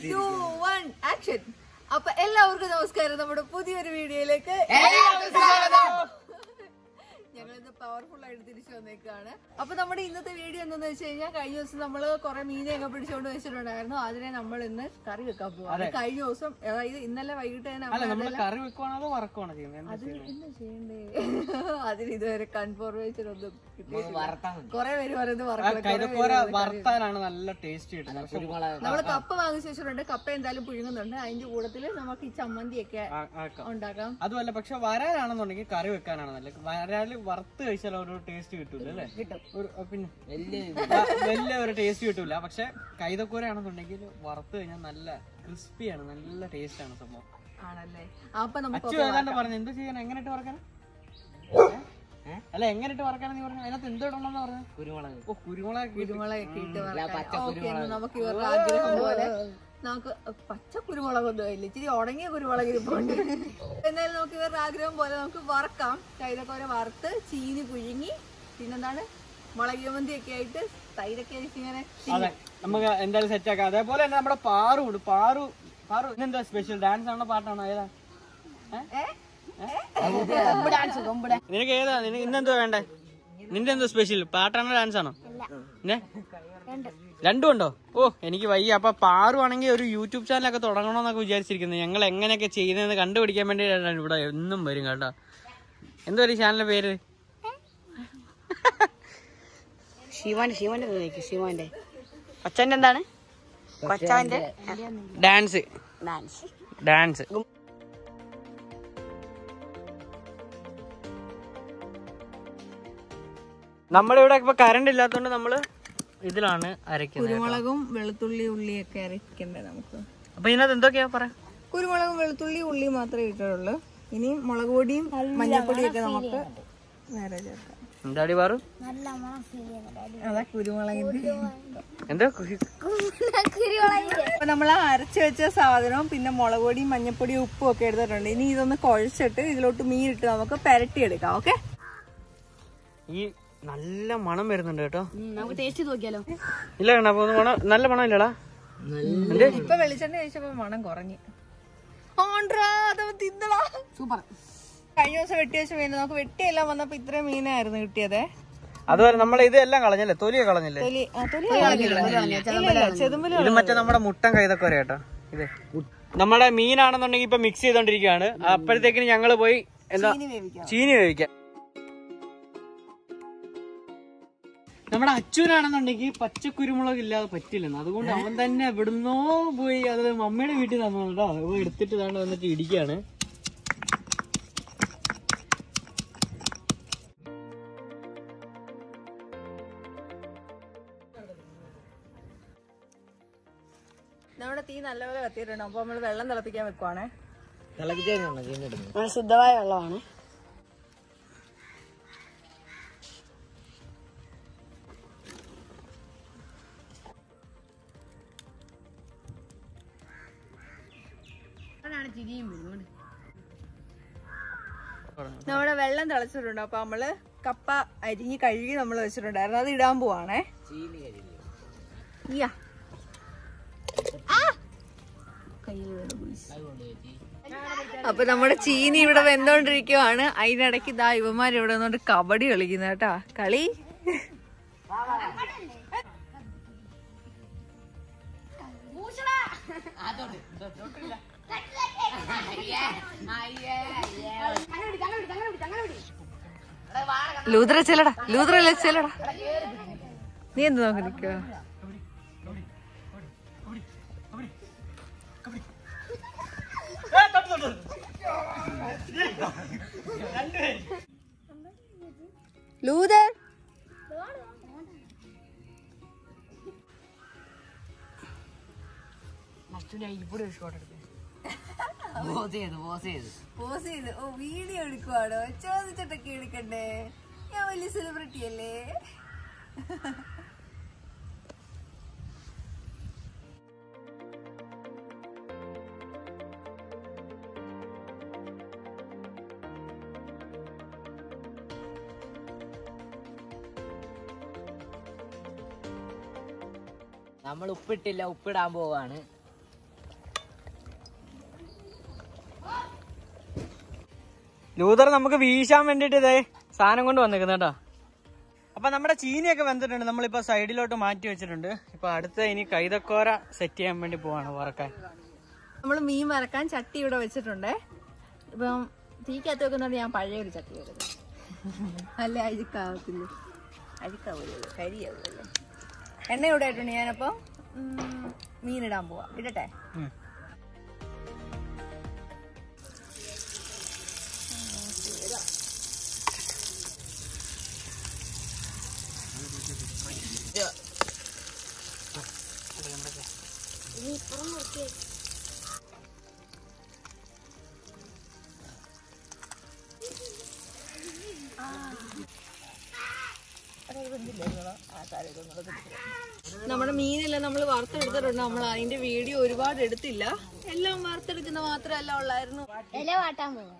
To one action അപ്പൊ എല്ലാവർക്കും നമസ്കാരം നമ്മുടെ പുതിയൊരു വീഡിയോയിലേക്ക് ഞങ്ങൾ ഇന്ന് പവർഫുൾ ആയിട്ട് തിരിച്ചു വന്നേക്കാണ് അപ്പൊ നമ്മുടെ ഇന്നത്തെ വീഡിയോ എന്താന്ന് വെച്ച് കഴിഞ്ഞാൽ കഴിഞ്ഞ ദിവസം നമ്മള് കുറെ മീനെയൊക്കെ പിടിച്ചുകൊണ്ട് വെച്ചിട്ടുണ്ടായിരുന്നു അതിനെ നമ്മൾ ഇന്ന് കറി വെക്കാൻ പോവാം കഴിഞ്ഞ ദിവസം അതായത് ഇന്നലെ വൈകിട്ട് തന്നെ അല്ല നമ്മൾ നമ്മള് കറി വെക്കുവാണോ അതോ വറക്കുവാണോ ചെയ്യുന്നത് എന്താ അത് എന്താ ചെയ്യണ്ടേ അതിന് ഇതുവരെ കൺഫർമേഷൻ ഒന്നും കിട്ടിയിട്ടില്ല കുറെ പേര് പറയുന്നത് വറക്കണം കൈതക്കോര വറുത്താലാണ് നല്ല ടേസ്റ്റ് കിട്ടുന്നത് പക്ഷെ നമ്മള് കപ്പ വാങ്ങിച്ച വെച്ചിട്ടുണ്ട് കപ്പ എന്തായാലും പുഴുങ്ങുന്നുണ്ട് അതിന്റെ കൂട്ടത്തില് നമുക്ക് ഈ ചമ്മന്തിയൊക്കെ ആ- ആക്കാം ഉണ്ടാക്കാം അതുമല്ല പക്ഷെ വരാനാണെന്നുണ്ടെങ്കിൽ കറി വെക്കാനാണ് നല്ലത് വരാല് വറുത്ത് കഴിച്ചാൽ ഒരു ടേസ്റ്റ് കിട്ടൂല അല്ലേ ഒരു ആ, പിന്നെ വ- വലിയ ഒരു ടേസ്റ്റ് കിട്ടൂല പക്ഷെ കൈതക്കൂര ആണെന്നുണ്ടെങ്കിൽ വറുത്ത് കഴിഞ്ഞാൽ നല്ല ക്രിസ്പിയാണ് നല്ല ടേസ്റ്റ് ആണ് സംഭവം ആണല്ലേ അപ്പൊ നമുക്ക് അച്ചു ഏതാണ്ട് പറഞ്ഞു എന്ത് ചെയ്യാൻ എങ്ങനെയിട്ട് വറക്കാൻ അല്ല എങ്ങനെയിട്ട് വറക്കാനെന്ന് നീ പറഞ്ഞു അതിനകത്ത് എന്ത് ഇടണമെന്ന് പറഞ്ഞു കുരുമുളക് ഓ കുരുമുളക് ഇട്ട് കുരുമുളകൊക്കെ ഇട്ട് വറക്കാൻ ഓക്കെ നമുക്ക് ഇവരുടെ ആഗ്രഹം പോലെ നമുക്ക് പച്ച കുരുമുളകൊന്നും ഇല്ല ഇച്ചിരി ഉണങ്ങിയ കുരുമുളക് ഇരിപ്പുണ്ട് എന്നാലും നമുക്ക് ഇവരുടെ ആഗ്രഹം പോലെ നമുക്ക് വറക്കാം കൈതക്കോര വറുത്ത് ചീനി പുഴുങ്ങി പിന്നെന്താണ് മുളക് ഒക്കെ ആയിട്ട് തൈരൊക്കെ ആയിട്ട് ഇങ്ങനെ അതെ നമുക്ക് എന്തായാലും സെറ്റ് ആക്കാം അതേപോലെ തന്നെ നമ്മുടെ പാറു ഉണ്ട് പാറു പാറു ഇന്നെന്താ സ്പെഷ്യൽ ഡാൻസ് ആണോ പാട്ടാണോ ഏതാ ഏ? നിനക്ക് ഏതാ നിനക്ക് ഇന്നെന്താ വേണ്ടേ നിന്റെ എന്താ സ്പെഷ്യൽ പാട്ടാണോ ഡാൻസ് ആണോ പിന്നെ രണ്ടും ഉണ്ടോ ഓ എനിക്ക് വയ്യ അപ്പൊ പാറു ആണെങ്കിൽ ഒരു യൂട്യൂബ് ചാനലൊക്കെ തുടങ്ങണമെന്നൊക്കെ വിചാരിച്ചിരിക്കുന്നത് ഞങ്ങൾ എങ്ങനെയൊക്കെ ചെയ്യുന്നതെന്ന് കണ്ടുപിടിക്കാൻ വേണ്ടിയിട്ടാണ് ഇവിടെ എന്നും വരും കേട്ടോ എന്തോ ഒരു ചാനലിന്റെ പേര് ശിവന്റെ ശിവന്റെ ചോദിക്കും ശിവന്റെ കൊച്ചന്റെ എന്താണ് കൊച്ചാന്റെ ഡാൻസ് ഡാൻസ് ഡാൻസ് നമ്മുടെ ഇവിടെ ഇപ്പൊ കറണ്ട് ഇല്ലാത്തതുകൊണ്ട് നമ്മള് ഇതിലാണ് അരയ്ക്കുന്നത് കേട്ടോ. കുരുമുളകും വെളുത്തുള്ളി ഉള്ളിയൊക്കെ അരയ്ക്കണ്ടേ നമുക്ക് അപ്പൊ ഇതിനകത്ത് എന്തൊക്കെയാ പറ കുരുമുളകും വെളുത്തുള്ളി ഉള്ളി മാത്രമേ ഇട്ടുള്ളൂ ഇനി മുളക് പൊടിയും മഞ്ഞൾപ്പൊടിയും ഒക്കെ നമുക്ക് വേറെ ചേർക്കാം എന്താടി പാറു അതാ കുരുമുളകിന്റെ എന്താ അപ്പൊ നമ്മൾ അരച്ചു വെച്ച സാധനവും പിന്നെ മുളക് പൊടിയും മഞ്ഞൾപ്പൊടിയും ഉപ്പും ഒക്കെ എടുത്തിട്ടുണ്ട് ഇനി ഇതൊന്ന് കുഴച്ചിട്ട് ഇതിലോട്ട് മീനിട്ട് നമുക്ക് പെരട്ടി എടുക്കാം ഓക്കെ ഈ നല്ല മണം വരുന്നുണ്ട് കേട്ടോ നമുക്ക് ടേസ്റ്റ് നോക്കിയാലോ ഇല്ല കണ്ണ അപ്പൊ ഒന്ന് മണം നല്ല മണം ഇല്ലടാ ഇപ്പൊ വെളിച്ചെണ്ണ കഴിച്ചപ്പോ മണം കുറഞ്ഞു ഓണ്ട്രാ, അതവൻ തിന്നടാ. സൂപ്പർ കഴിഞ്ഞ ദിവസം വെട്ടി വെച്ച മീൻ നമുക്ക് വെട്ടിയെല്ലാം വന്നപ്പോ ഇത്രയും മീനായിരുന്നു കിട്ടിയത് അതുപോലെ നമ്മൾ ഇതെല്ലാം കളഞ്ഞല്ലേ തൊലിയെ കളഞ്ഞല്ലേ തൊലി ആ, തൊലി കളഞ്ഞില്ല. ഇല്ല, ഇല്ല, ചെതുമ്പല് ഇത് മറ്റേ നമ്മുടെ മുട്ടൻ കൈതൊക്കെ കേട്ടോ ഇത് നമ്മുടെ മീനാണെന്നുണ്ടെങ്കിൽ ഇപ്പൊ മിക്സ് ചെയ്തോണ്ടിരിക്കുകയാണ് അപ്പോഴത്തേക്കിന് ഞങ്ങള് പോയി എന്താ ചീനി വേവിക്കാം ചീനി വേവിക്കാം നമ്മുടെ അച്ഛനാണെന്നുണ്ടെങ്കിൽ പച്ചക്കുരുമുളക് ഇല്ലാതെ പറ്റില്ലെന്ന് അതുകൊണ്ട് അവൻ തന്നെ എവിടുന്നോ പോയി അത് മമ്മിയുടെ വീട്ടിൽ തന്നോട്ടോ അവ എടുത്തിട്ട് താണ്ട് വന്നിട്ട് ഇടിക്കാണ് നമ്മുടെ തീ നല്ലപോലെ കത്തിയിട്ടുണ്ട് അപ്പൊ നമ്മള് വെള്ളം തിളപ്പിക്കാൻ വെക്കുവാണേ ശുദ്ധമായ വെള്ളമാണ് നമ്മുടെ വെള്ളം തിളച്ചിട്ടുണ്ട് അപ്പൊ നമ്മള് കപ്പ അരിഞ്ഞ് കഴുകി നമ്മൾ വെച്ചിട്ടുണ്ടായിരുന്നു അത് ഇടാൻ പോവാണേ യ്യാ. ആ! കയ്യിൽ വീണു please. അപ്പൊ നമ്മുടെ ചീനി ഇവിടെ വെന്തോണ്ടിരിക്കുവാണ് അതിനിടയ്ക്ക് ഇതാ ഇവന്മാർ ഇവിടെ നിന്നോണ്ട് കബഡി കളിക്കുന്ന കേട്ടാ കളി ലൂദ്ര ചെല്ലടാ ലൂദ്ര ചെല്ലടാ നീ എന്ത് നോക്കി നിൽക്കുക ലൂതർ പോസ് ചെയ്ത് ഓ വീഡിയോ എടുക്കുവാണോ ചോദിച്ചിട്ടൊക്കെ എടുക്കണ്ടേ ഞാൻ വലിയ സെലിബ്രിറ്റി അല്ലേ നമ്മൾ ഉപ്പിട്ടില്ല ഉപ്പിടാൻ പോവാണ് ലൂതർ നമുക്ക് വീശാൻ വേണ്ടിട്ട് ഇതേ സാധനം കൊണ്ട് വന്നിരിക്കുന്നു കേട്ടോ അപ്പൊ നമ്മുടെ ചീനിയൊക്കെ വെന്തിട്ടുണ്ട് നമ്മളിപ്പോ സൈഡിലോട്ട് മാറ്റി വെച്ചിട്ടുണ്ട് ഇപ്പൊ അടുത്ത ഇനി കൈതക്കോര സെറ്റ് ചെയ്യാൻ വേണ്ടി പോവാണ് വറക്കാൻ നമ്മൾ മീൻ വറക്കാൻ ചട്ടി ഇവിടെ വെച്ചിട്ടുണ്ട് ഇപ്പം തീക്കകത്ത് വെക്കുന്നോണ്ട് ഞാൻ പഴയ ഒരു ചട്ടി വെക്കുന്നത് അല്ല അഴുക്കാവത്തില്ല അഴുക്കാവില്ലല്ലോ കരിയാവില്ലല്ലോ എണ്ണ ഇവിടെ ആയിട്ടുണ്ട് ഞാനപ്പോൾ മീനിടാൻ പോവാം ഇടട്ടെ ഉം. നമ്മുടെ മീനെല്ലാം നമ്മൾ വറുത്തെടുത്തിട്ടുണ്ട് നമ്മൾ അതിന്റെ വീഡിയോ ഒരുപാട് എടുത്തില്ല എല്ലാം വറുത്തെടുക്കുന്ന മാത്രമല്ല ഉള്ളായിരുന്നു ഇല വാട്ടാൻ പോവാം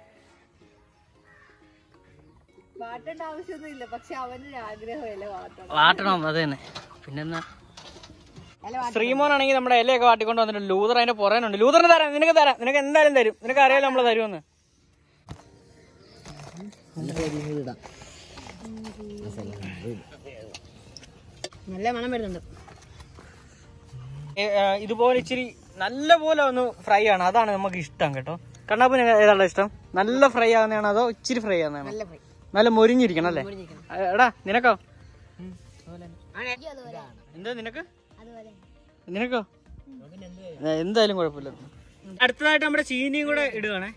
വാട്ടേണ്ട ആവശ്യമൊന്നും ഇല്ല പക്ഷെ അവന്റെ ഒരു ആഗ്രഹമല്ല വാട്ടണം വാട്ടണം അത് തന്നെ പിന്നെന്നാ ശ്രീമോനാണെങ്കിൽ നമ്മുടെ ഇലയൊക്കെ വാട്ടിക്കൊണ്ട് വന്നിട്ടുണ്ട് ലൂതർ അതിന്റെ പുറകെനുണ്ട് ലൂതറിന് തരാം നിനക്ക് തരാം നിനക്ക് എന്തായാലും തരും നിനക്ക് അറിയാലോ നമ്മള് തരുമെന്ന് നല്ല മണം വരുന്നുണ്ട് ഏ, ഏ, ഇതുപോലെ ഇച്ചിരി നല്ല പോലെ ഒന്ന് ഫ്രൈ ആണ് അതാണ് നമുക്ക് ഇഷ്ടം കേട്ടോ കണ്ണാപ്പിന് ഏതാണ് ഇഷ്ടം നല്ല ഫ്രൈ ആകുന്നതാണോ അതോ ഇച്ചിരി ഫ്രൈ ആകുന്നതാണോ നല്ല ഫ്രൈ നല്ല മൊരിഞ്ഞിരിക്കണം അല്ലേ ആ, എടാ നിനക്കോ എന്താ നിനക്ക് അതുപോലെ നിനക്കോ ഏ, എന്തായാലും കുഴപ്പമില്ല അടുത്തതായിട്ട് നമ്മുടെ ചീനിയും കൂടെ ഇടുകയാണേ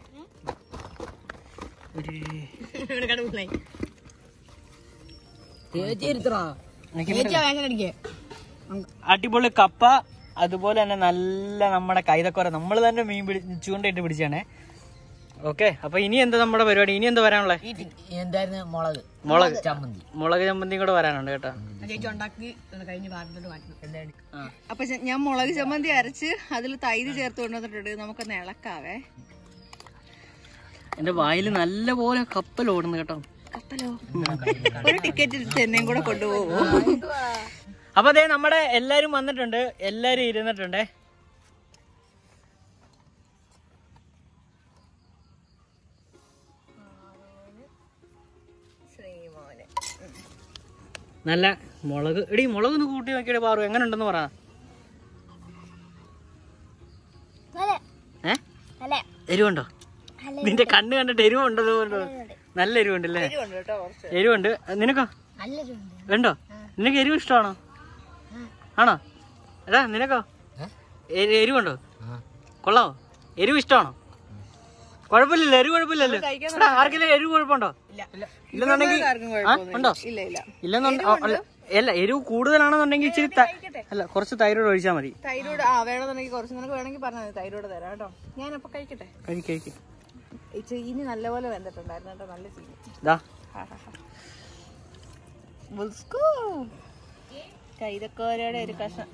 അടിപൊളി കപ്പ അതുപോലെ തന്നെ നല്ല നമ്മുടെ കൈതക്കോര നമ്മൾ തന്നെ മീൻ പിടി ചൂണ്ടയിട്ട് പിടിച്ചാണേ ഓക്കെ അപ്പൊ ഇനി എന്താ നമ്മുടെ പരിപാടി ഇനി എന്താ വരാനുള്ളത് എന്തായിരുന്നു മുളക് മുളക് ചമ്മന്തി മുളക് ചമ്മന്തിയും കൂടെ വരാനുണ്ട് കേട്ടോ ചേച്ചി ഉണ്ടാക്കി കഴിഞ്ഞ് പാട്ടിലോട്ട് മാറ്റണം ആ. അപ്പൊ ചെ- ഞാൻ മുളക് ചമ്മന്തി അരച്ച് അതിൽ തൈര് ചേർത്ത് കൊണ്ടുവന്നിട്ടുണ്ട് നമുക്കൊന്ന് ഇളക്കാവേ എന്റെ വായിൽ നല്ല പോലെ കപ്പൽ ഓടുന്നു കേട്ടോ കപ്പലോ ഒരു ടിക്കറ്റ് എടുത്ത് എന്നെയും കൂടെ കൊണ്ടുപോകോ അപ്പൊ അതെ നമ്മുടെ എല്ലാരും വന്നിട്ടുണ്ട് എല്ലാരും ഇരുന്നിട്ടുണ്ടേ ശ്രീമോനെ നല്ല മുളക് എടി മുളക് ഒന്ന് കൂട്ടി നോക്കിയുടെ പാറു എങ്ങനെ ഉണ്ടെന്ന് പറ ഏ എരിവുണ്ടോ നിന്റെ കണ്ണ് കണ്ടിട്ട് എരിവുണ്ടല്ലോ നല്ല എരിവുണ്ടല്ലേ ഉണ്ട് കേട്ടോ കുറച്ച് എരിവുണ്ട് നിനക്കോ നല്ലൊരു ഉണ്ടോ നിനക്ക് എരിവ് ഇഷ്ടമാണോ ആണോ എടാ നിനക്കോ എരി- എരിവുണ്ടോ കൊള്ളാവോ എരിവ് ഇഷ്ടമാണോ കുഴപ്പമില്ലല്ലോ എരിവ് കുഴപ്പമില്ലല്ലോ എടാ, ആർക്കെങ്കിലും എരിവ് കുഴപ്പമുണ്ടോ ഇല്ലെന്നുണ്ടെങ്കിൽ ആർക്കും ആ, കുഴപ്പമൊന്നുമില്ല. ഉണ്ടോ ഇല്ല ഇല്ല ഇല്ലെന്നുണ്ടെ അല്ല അല്ല എരിവ് കൂടുതലാണെന്നുണ്ടെങ്കിൽ ഇച്ചിരി ത- അല്ല കുറച്ച് തൈരോട് ഒഴിച്ചാൽ മതി തൈരോട് ആ വേണമെന്നുണ്ടെങ്കിൽ കുറച്ച് നിനക്ക് വേണമെങ്കിൽ പറഞ്ഞാൽ മതി തൈരോട് തരാം കേട്ടോ ഞാനപ്പോ കഴിക്കട്ടെ കഴിക്ക് കഴിക്ക് ഈ ചീനി നല്ലപോലെ വെന്തിട്ടുണ്ടായിരുന്നു കേട്ടോ നല്ല ചീനി ദാ ബുൾസ്കൂ. കൈതക്കോരയുടെ ഒരു കഷ്ണം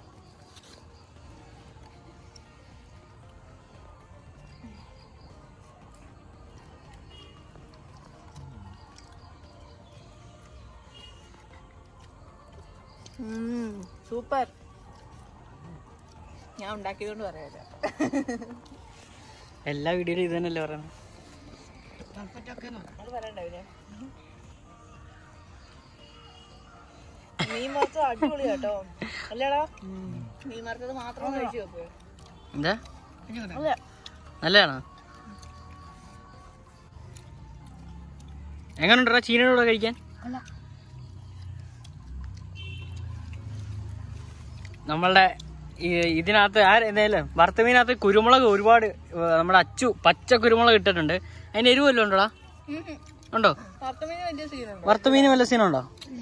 ഉം, സൂപ്പർ ഞാൻ ഉണ്ടാക്കിയതുകൊണ്ട് പറയാം എല്ലാ വീഡിയോയിലും ഇത് തന്നെയല്ലേ പറയുന്നത് അത് പറയണ്ടാവില്ലേ മീൻ വറുത്തത് അടിപൊളി കേട്ടോ അല്ലടാ മീൻ വറുത്തത് മാത്രം കഴിച്ചു നോക്കൂ എന്താ നല്ലതാണോ എങ്ങനെയുണ്ടോ ചീനയുടെ കൂടെ കഴിക്കാൻ നമ്മളുടെ ഈ ഇതിനകത്ത് ആ എന്തായാലും വറുത്തമീനകത്ത് കുരുമുളക് ഒരുപാട് ഏ, നമ്മുടെ അച്ചു പച്ച കുരുമുളക് ഇട്ടിട്ടുണ്ട് അതിന് എരിവ് വല്ലതും ഉണ്ടോടാ ഉണ്ടോ വറുത്തമീന് വലിയ സീനുണ്ട് വറുത്തമീന് വല്ല സീനുണ്ടോ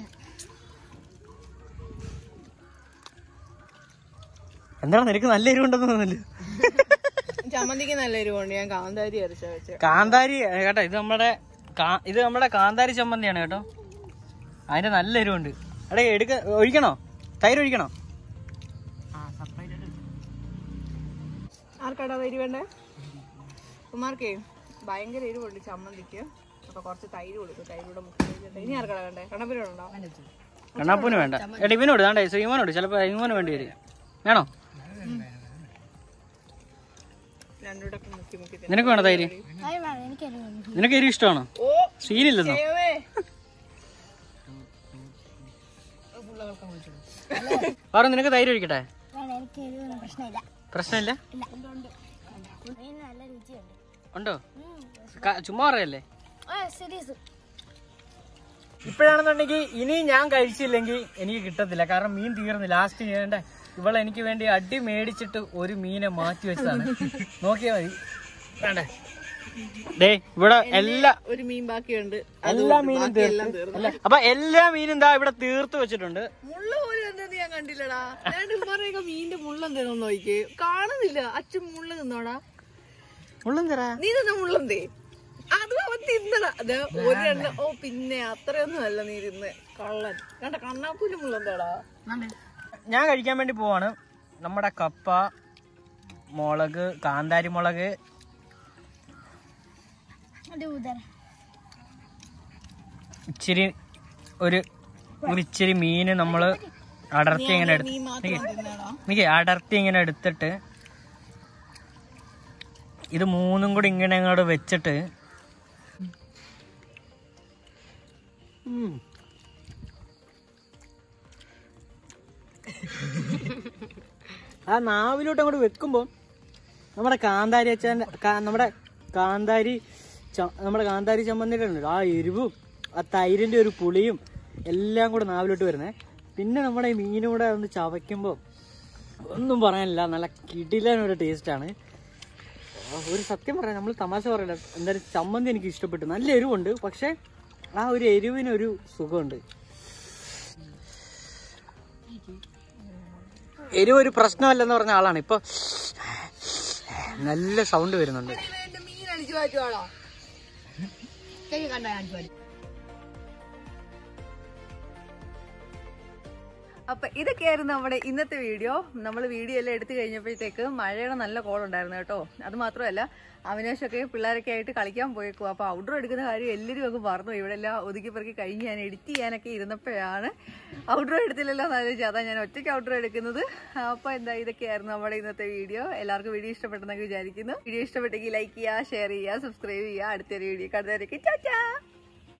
എന്താണ് നിനക്ക് നല്ല എരിവുണ്ടെന്ന് തോന്നുന്നില്ല ചമ്മന്തിക്ക് നല്ല എരിവുണ്ട് ഞാൻ കാന്താരി അരച്ച വെച്ച് കാന്താരി ഏ, കേട്ടോ ഇത് നമ്മുടെ കാ- ഇത് നമ്മുടെ കാന്താരി ചമ്മന്തിയാണ് കേട്ടോ അതിന്റെ നല്ല എരിവുണ്ട് എടേ എടുക്ക ഒഴിക്കണോ തൈര് ഒഴിക്കണോ ആർക്കാടാ എരി വേണ്ടേ കുമാർക്കേ ഭയങ്കര എരിവുണ്ട് ചമ്മന്തിക്ക് അപ്പൊ കുറച്ച് തൈര് കൊടുക്കും തൈരൂടെ മുക്കി വെച്ചിട്ട് ഇനി ആർക്കാടാ വേണ്ടേ കണ്ണപ്പിനുണ്ടോ കണ്ണാപ്പൂന് വേണ്ട എടാ ഇവനോട് വേണ്ടേ ശ്രീമോനോട് ചിലപ്പോ ഇവന് വേണ്ടി വരും വേണോ രണ്ടൂടെ മുക്കി മുക്കി തിന്നാം. നിനക്ക് വേണോ തൈര് നിനക്ക് എരി ഇഷ്ടമാണോ ഓ സീനില്ലെന്നോ ഏവേ പാറു നിനക്ക് തൈര് ഒഴിക്കട്ടെ എനിക്ക് എരിവൊന്നും പ്രശ്നമില്ല പ്രശ്നമില്ല മീൻ നല്ല രുചിയുണ്ട് ഉണ്ടോ ക- ചുമ്മാ പറയല്ലേ സീരിയസ് ഇപ്പോഴാണെന്നുണ്ടെങ്കിൽ ഇനി ഞാൻ കഴിച്ചില്ലെങ്കിൽ എനിക്ക് കിട്ടത്തില്ല കാരണം മീൻ തീർന്നു ലാസ്റ്റ് ചെയ്യണ്ട ഇവളെ എനിക്ക് വേണ്ടി അടി മേടിച്ചിട്ട് ഒരു മീനെ മാറ്റി വെച്ചതാണ് നോക്കിയാ മതി വേണ്ടേ ദേ ഇവിടെ എല്ലാ ഒരു മീൻ ബാക്കിയുണ്ട് എല്ലാ മീനും തീർത്ത് അല്ല, അപ്പൊ എല്ലാ മീനും എന്താ ഇവിടെ തീർത്ത് വെച്ചിട്ടുണ്ട് മുള്ള പോലും എന്തെന്ന് ഞാൻ കണ്ടില്ലടാ ഞാൻ ഇവരുടെയൊക്കെ മീനിന്റെ മുള്ള എന്തെന്ന് നോക്കിയേ കാണുന്നില്ല അച്ഛൻ മുള്ള തിന്നോടാ ഉള്ളും തരാ നീ തിന്ന മുള്ളന്തേ അത് അവൻ തിന്നടാ അത് ഒരെണ്ണം ഓ പിന്നെ അത്രയൊന്നും അല്ല നീ തിന്ന് കള്ളൻ കണ്ട കണ്ണാപ്പൂല് മുള്ളന്തേടാ ഞാൻ കഴിക്കാൻ വേണ്ടി പോവാണ് നമ്മുടെ കപ്പ മുളക് കാന്താരി മുളക് അത് ഉദര ഇച്ചിരി ഒരു ഒരു ഇച്ചിരി മീന് നമ്മള് അടർത്തി ഇങ്ങനെ നീ എടുത്ത് മാത്രം തിന്നടാ എനിക്ക് അടർത്തി ഇങ്ങനെ എടുത്തിട്ട് ഇത് മൂന്നും കൂടി ഇങ്ങനെ അങ്ങോട്ട് വെച്ചിട്ട് ഉം. ആ നാവിലോട്ട് അങ്ങോട്ട് വെക്കുമ്പോൾ നമ്മുടെ കാന്താരി അച്ഛൻ്റെ നമ്മുടെ കാന്താരി ച- നമ്മുടെ കാന്താരി ചമ്മന്തിയുടെ ഉണ്ട് ആ എരിവും ആ തൈരിൻ്റെ ഒരു പുളിയും എല്ലാം കൂടെ നാവിലോട്ട് വരുന്നേ പിന്നെ നമ്മുടെ ഈ മീനും കൂടെ ഒന്ന് ചവയ്ക്കുമ്പോൾ ഒന്നും പറയാനില്ല നല്ല കിടിലനൊരു ടേസ്റ്റാണ് ഒരു സത്യം പറയാം നമ്മൾ തമാശ പറയില്ല എന്തായാലും ചമ്മന്തി എനിക്ക് ഇഷ്ടപ്പെട്ടു നല്ല എരിവുണ്ട് പക്ഷെ ആ ഒരു എരിവിനൊരു സുഖമുണ്ട് എരിവ് ഒരു പ്രശ്നമല്ലെന്ന് പറഞ്ഞ ആളാണ് ഇപ്പൊ നല്ല സൗണ്ട് വരുന്നുണ്ട് എന്റെ മീൻ അടിച്ചു മാറ്റുവാണോ കൈ കണ്ട കാണിച്ചു പാടി അപ്പൊ ഇതൊക്കെയായിരുന്നു നമ്മുടെ ഇന്നത്തെ വീഡിയോ നമ്മൾ വീഡിയോ എല്ലാം എടുത്തു കഴിഞ്ഞപ്പോഴത്തേക്ക് മഴയുടെ നല്ല കോളുണ്ടായിരുന്നു കേട്ടോ അത് മാത്രമല്ല അവിനാശൊക്കെ പിള്ളേരൊക്കെ ആയിട്ട് കളിക്കാൻ പോയേക്കും അപ്പൊ ഔട്ട്ഡോർ എടുക്കുന്ന കാര്യം എല്ലാവരും അങ്ങ് മറന്നു ഇവിടെ എല്ലാം ഒതുക്കി പെറുക്കി കഴിഞ്ഞ് ഞാൻ എഡിറ്റ് ചെയ്യാനൊക്കെ ഇരുന്നപ്പോഴാണ് ഔട്ട്ഡോർ എടുത്തില്ലല്ലോ എന്ന് ആലോചിച്ചു അതാ ഞാൻ ഒറ്റയ്ക്ക് ഔട്ട്ഡോർ എടുക്കുന്നത് അപ്പൊ എന്താ ഇതൊക്കെയായിരുന്നു നമ്മുടെ ഇന്നത്തെ വീഡിയോ എല്ലാവർക്കും വീഡിയോ ഇഷ്ടപ്പെട്ടെന്നൊക്കെ വിചാരിക്കുന്നു വീഡിയോ ഇഷ്ടപ്പെട്ടെങ്കിൽ ലൈക്ക് ചെയ്യുക ഷെയർ ചെയ്യുക സബ്സ്ക്രൈബ് ചെയ്യുക അടുത്തൊരു വീഡിയോ കണ്ടുവരേക്ക് ചാച്ചാ